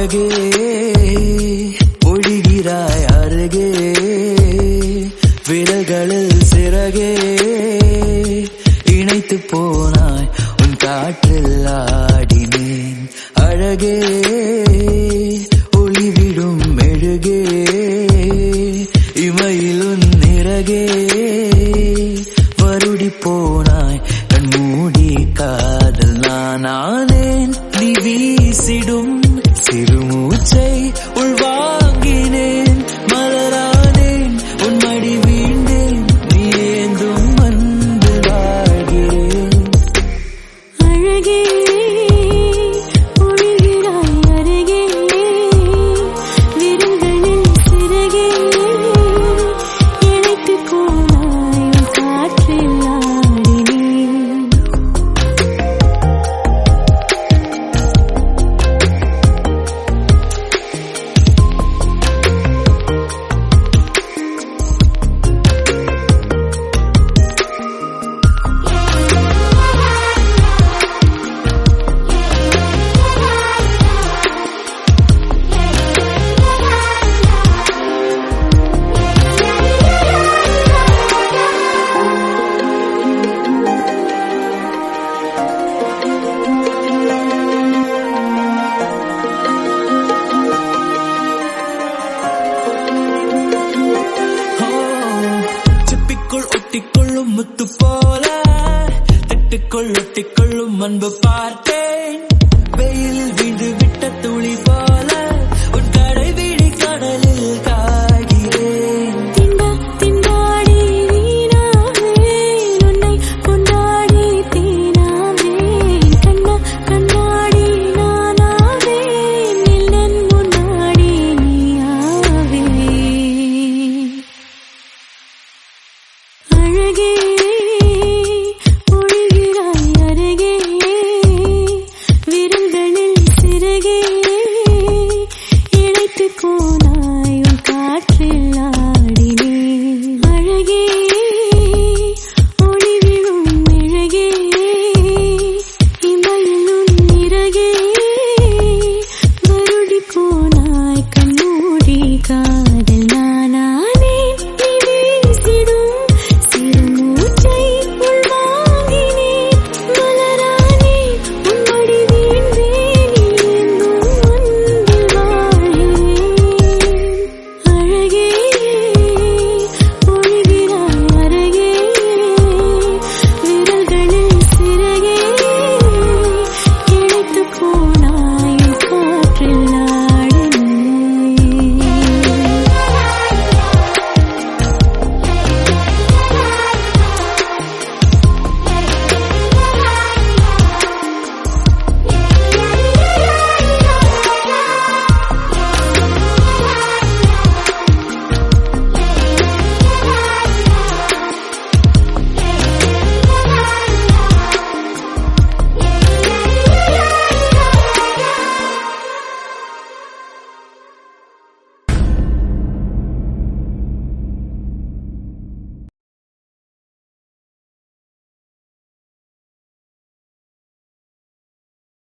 அழகே ஒழிகிறாய் அருகே விரல்களில் சிறகே இணைத்து போனாய் உன் காற்றில் ஆடினேன் அழகே ஒளிவிடும் மெழுகே இமையில் உன் நிறகே வருடி போனாய் கண்மூடி காதல் நானானேன் நீ வீசிடும் சிறுமூச்சை உள்வாங்கினேன் மலரானேன் உன் மடி வீண்டேன் நீ ஏந்தும் வந்து வாழ்கிறேன் அழகே ஒளிகிறாய் அருகே விரல்களில் சிறகே இணைத்து போனாய் உன் காற்றில் ஆடினேன் ஓ, சிப்பிக்குள் ஒட்டிக்கொள்ளும் முத்து போல திட்டுக்குள் ஒட்டிக்கொள்ளும் அன்பு பார்த்தேன் வெயிலில் வீண்டு விட்ட துளி போல உன் கடை வீடி கடலில் காய்கிறேன் திண்டா திண்டாடி வீணாவே உன்னை கொண்டாடி தேனாவே கண்ணா கண்ணாடி நானாவே நில்லன் முன்னாடி நீயாவே அழகே ஒழிகிறாய் அருகே விரல்களில் சிறகே இணைத்து போனாய் உன் காற்றில் ஆடினேன் அழகே ஒளி விழும் மெழுகே இமையில் உன் நிறகே வருடி போனாய் கண்மூடி கா